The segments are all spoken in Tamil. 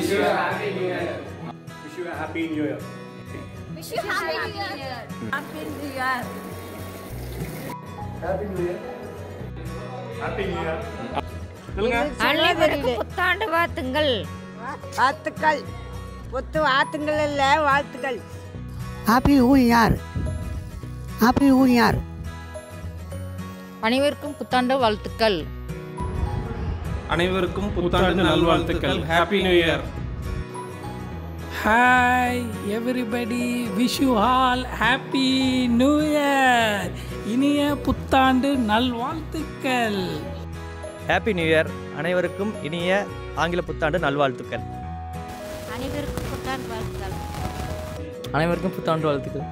Wish you a happy new year. Wish you a happy new year. Wish you happy new year. Happy New Year. Happy new year. Happy new year. சொல்லுங்க அனைவருக்கும் புத்தாண்டு வாழ்த்துங்கள் வாழ்த்துக்கள் புத்து வாழ்த்துங்கள் இல்லை வாழ்த்துக்கள் ஹாப்பி ஊ யார் ஹாப்பி ஊ யார் அனைவருக்கும் புத்தாண்டு வாழ்த்துக்கள் அனைவருக்கும் புத்தாண்டு நல்வாழ்த்துக்கள் happy new year Hi, everybody. Wish you all happy new year. இனிய புத்தாண்டு நல்வாழ்த்துக்கள் ஹாப்பி நியூ இயர் அனைவருக்கும் இனிய ஆங்கில புத்தாண்டு நல்வாழ்த்துக்கள் அனைவருக்கும் புத்தாண்டு வாழ்த்துக்கள் அனைவருக்கும் புத்தாண்டு வாழ்த்துக்கள்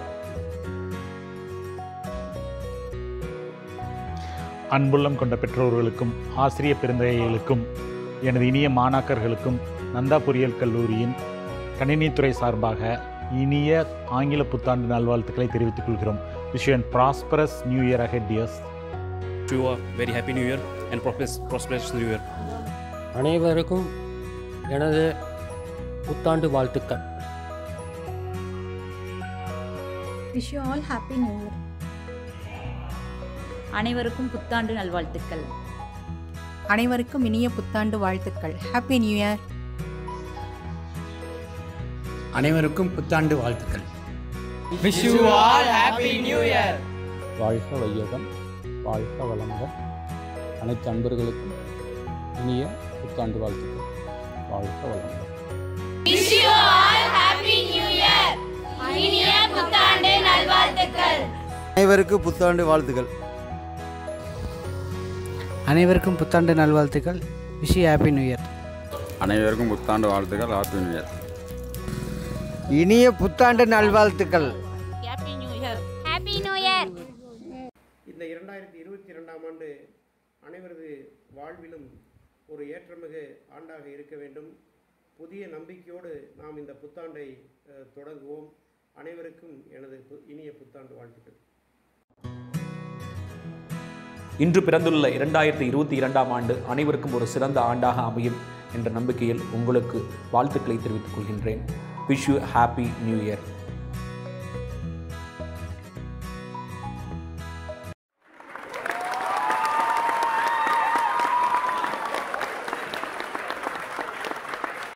அன்புள்ளம் கொண்ட பெற்றோர்களுக்கும் ஆசிரிய பெருந்தகைகளுக்கும் எனது இனிய மாணாக்கர்களுக்கும் நந்தா பொறியியல் கல்லூரியின் கணினித்துறை சார்பாக இனிய ஆங்கில புத்தாண்டு நல்வாழ்த்துக்களை தெரிவித்துக் கொள்கிறோம் wishing prosperous new year ahead dears To a very happy new year and prosperous, prosperous new year. அனைவருக்கும் எனது புத்தாண்டு வாழ்த்துக்கள் Wish you all happy new year. அனைவருக்கும் புத்தாண்டு நல்வாழ்த்துக்கள் அனைவருக்கும் இனிய புத்தாண்டு வாழ்த்துக்கள் ஹாப்பி நியூ இயர் அனைவருக்கும் புத்தாண்டு வாழ்த்துக்கள் Wish you all happy new year. வாழ்க வையகம் வாழ்க வளமுடன் அனைத்து அன்பர்களுக்கும் இனிய புத்தாண்டு வாழ்த்துக்கள் வாழ்க வளமுடன் Wish you all happy new year. இனிய புத்தாண்டு நல்வாழ்த்துக்கள் அனைவருக்கும் புத்தாண்டு வாழ்த்துக்கள் அனைவருக்கும் புத்தாண்டு நல்வாழ்த்துக்கள் விஷ் ஹாப்பி நியூ இயர் அனைவருக்கும் புத்தாண்டு வாழ்த்துக்கள் ஹாப்பி நியூ இயர் இனிய புத்தாண்டு நல்வாழ்த்துக்கள் happy new year happy new year இந்த இரண்டாயிரத்தி இருபத்தி இரண்டாம் ஆண்டு அனைவரது வாழ்விலும் ஒரு ஏற்றமிகு ஆண்டாக இருக்க வேண்டும் புதிய நம்பிக்கையோடு நாம் இந்த புத்தாண்டை அஹ், தொடங்குவோம் அனைவருக்கும் எனது பு- இனிய புத்தாண்டு வாழ்த்துக்கள் இன்று பிறந்துள்ள இரண்டாயிரத்தி இருபத்தி இரண்டாம் ஆண்டு அனைவருக்கும் ஒரு சிறந்த ஆண்டாக அமையும் என்ற நம்பிக்கையில் உங்களுக்கு வாழ்த்துக்களை தெரிவித்துக் கொள்கின்றேன் wish you happy new year